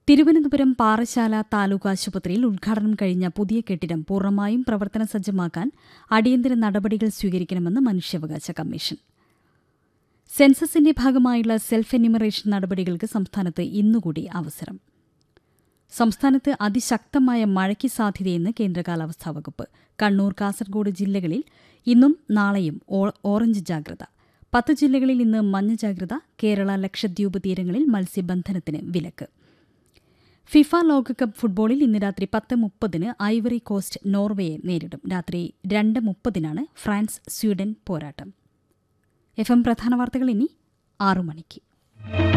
തിരുവനന്തപുരം പാറശാല താലൂക്ക് ആശുപത്രിയിൽ ഉദ്ഘാടനം കഴിഞ്ഞ പുതിയ കെട്ടിടം പൂർണ്ണമായും പ്രവർത്തന സജ്ജമാക്കാൻ അടിയന്തര നടപടികൾ സ്വീകരിക്കണമെന്ന് മനുഷ്യാവകാശ കമ്മീഷൻ സെൻസസിന്റെ ഭാഗമായുള്ള സെൽഫ് എന്യൂമറേഷൻ നടപടികൾക്ക് സംസ്ഥാനത്ത് ഇന്നുകൂടി അവസരം സംസ്ഥാനത്ത് അതിശക്തമായ മഴയ്ക്ക് സാധ്യതയെന്ന് കേന്ദ്ര കാലാവസ്ഥാ വകുപ്പ് കണ്ണൂർ കാസർഗോഡ് ജില്ലകളിൽ ഇന്നും നാളെയും ഓ- ഓറഞ്ച് ജാഗ്രത പത്ത് ജില്ലകളിൽ ഇന്ന് മഞ്ഞ ജാഗ്രത കേരള ലക്ഷദ്വീപ് തീരങ്ങളിൽ മത്സ്യബന്ധനത്തിന് വിലക്ക് ഫിഫ ലോകകപ്പ് ഫുട്ബോളിൽ ഇന്ന് രാത്രി പത്ത് മുപ്പതിന് ഐവറി കോസ്റ്റ് നോർവേയെ നേരിടും രാത്രി രണ്ട് മുപ്പതിനാണ് ഫ്രാൻസ് സ്വീഡൻ പോരാട്ടം എഫ് എം പ്രധാന വാർത്തകൾ ഇനി ആറു മണിക്ക്